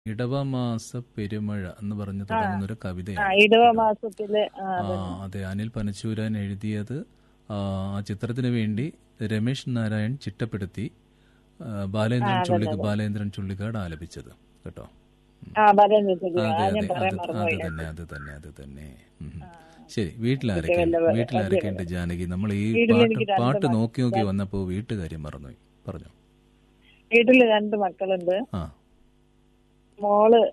ഇടവമാസ പെരുമഴ എന്ന് പറഞ്ഞു തുടങ്ങുന്ന ഒരു ആ കവിതയാണ് ഇടവ മാസത്തില് ആ, ആ അതെ അനിൽ പനച്ചൂരാൻ എഴുതിയത് ആ ആ ചിത്രത്തിന് വേണ്ടി രമേശ് നാരായൺ ചിട്ടപ്പെടുത്തി ആ, ബാലേന്ദ്രൻ ചുള്ളി ബാലേന്ദ്രൻ ചുള്ളിക്കാട് ആലപിച്ചത് കേട്ടോ ആ പറയുന്നത് ശരി. അതെ ആ, അതെ ഞാൻ പറയാൻ അത് അത് മറന്നുപോയി തന്നെ അത് തന്നെ അത് തന്നെ ഉം. ശരി വീട്ടിലാരൊക്കെയുണ്ട് വീട്ടിലാരൊക്കെയുണ്ട് ജാനകി നമ്മൾ ഈ പാട്ട് പാട്ട് നോക്കി നോക്കി വന്നപ്പോ വീട്ടുകാര്യം മറന്നുപോയി പറഞ്ഞു വീട്ടില് രണ്ട് മക്കളുണ്ട് ആ മോള്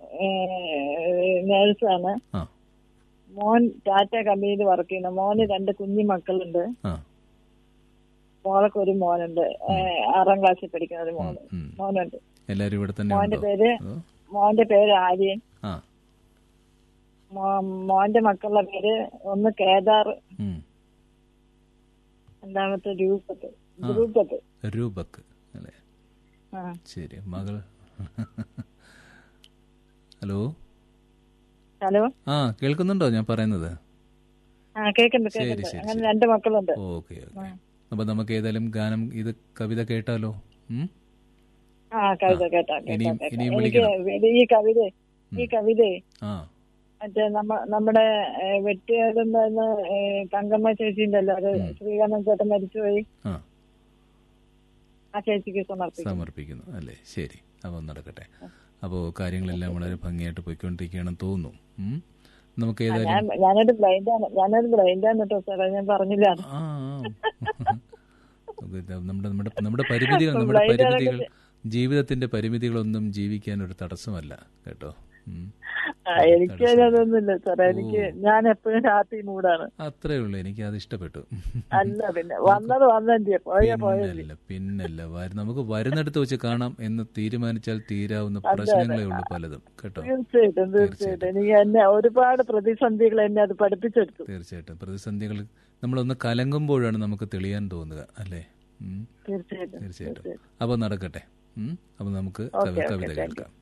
നേഴ്സാണ് ആ മോൻ ടാറ്റ കമ്പനിയിൽ വർക്ക് ചെയ്യുന്ന മോന് രണ്ട് കുഞ്ഞു മക്കളുണ്ട് ആ മോളൊക്കെ ഒരു മോനുണ്ട് ഏ, ആറാം ക്ലാസ്സിൽ പഠിക്കുന്ന ഒരു മോന് ഉം. മോനുണ്ട് എല്ലാരും ഇവിടെ തന്നെ മോന്റെ ഉണ്ടോ പേര് അതോ? മോന്റെ പേര് ആര്യൻ ആ മോ- മോന്റെ മക്കളുടെ പേര് ഒന്ന് കേദാർ ഉം. രണ്ടാമത്തെ രൂപത്ത് രൂപത്ത് രൂപക്ക് അല്ലേ ആ ശരി മകൾ ഹലോ ഹലോ ആ കേൾക്കുന്നുണ്ടോ ഞാൻ പറയുന്നത് ആ കേക്കുന്നുണ്ട് ശരി, കേക്കുന്നുണ്ട് ശരി, അങ്ങനെ രണ്ട് മക്കളുണ്ട് ഓക്കെ ഓക്കെ അപ്പൊ നമുക്ക് ഏതായാലും ഗാനം ഇത് കവിത കേട്ടാലോ ഉം? ആ കവിത കേട്ടാ ഇനിയും- കേട്ടാ, കേട്ടാ. ഇനിയും എനിക്ക് ഇത് ഈ കവിത ഈ കവിത ആ മറ്റേ നമ്മ നമ്മുടെ വെട്ടിയാടുന്ന തങ്കമ്മ ചേച്ചി ഉണ്ടല്ലോ അത് ശ്രീകണ്ഠൻ ചേട്ടൻ മരിച്ചുപോയി ആ ആ ചേച്ചിക്ക് സമർപ്പിക്കും സമർപ്പിക്കുന്നു അല്ലേ ശരി അപ്പോൾ നടക്കട്ടെ അപ്പോൾ കാര്യങ്ങളെല്ലാം വളരെ ഭംഗിയായിട്ട് പോയിക്കൊണ്ടിരിക്കുകയാണെന്ന് തോന്നുന്നു ഉം? നമുക്ക് ഏതായാലും ഞാൻ ഞാനൊരു ബ്ലൈൻഡാണ് ഞാനൊരു ബ്ലൈൻഡാണ് കേട്ടോ സാറേ ഞാൻ പറഞ്ഞില്ല ആ ആ. ഇത് നമ്മുടെ നമ്മുടെ നമ്മുടെ പരിമിതികൾ നമ്മുടെ പരിമിതികൾ ജീവിതത്തിന്റെ പരിമിതികളൊന്നും ജീവിക്കാൻ ഒരു തടസ്സമല്ല കേട്ടോ ഉം. ആ, എനിക്ക് അതൊന്നുമില്ല സാറേ എനിക്ക് ഞാൻ എപ്പോഴും ഹാപ്പി മൂഡാണ് അത്രേ ഉള്ളൂ എനിക്ക് അത് ഇഷ്ടപ്പെട്ടു അല്ല പിന്നെ വന്നത് വന്നെ പോയ പോയ പിന്നല്ല പിന്നല്ല വര- നമുക്ക് വരുന്നിടത്ത് വെച്ച് കാണാം എന്ന് തീരുമാനിച്ചാൽ തീരാവുന്ന പ്രശ്നങ്ങളേ ഉള്ളൂ പലതും കേട്ടോ തീർച്ചയായിട്ടും തീർച്ചയായിട്ടും എനിക്ക് എന്നെ ഒരുപാട് പ്രതിസന്ധികൾ എന്നെ അത് പഠിപ്പിച്ചെടുത്തു തീർച്ചയായിട്ടും പ്രതിസന്ധികൾ നമ്മളൊന്ന് കലങ്ങുമ്പോഴാണ് നമുക്ക് തെളിയാൻ തോന്നുക അല്ലേ ഉം. തീർച്ചയായിട്ടും തീർച്ചയായിട്ടും അപ്പോൾ നടക്കട്ടെ ഉം. അപ്പോൾ നമുക്ക് കവി- കവിത കേൾക്കാം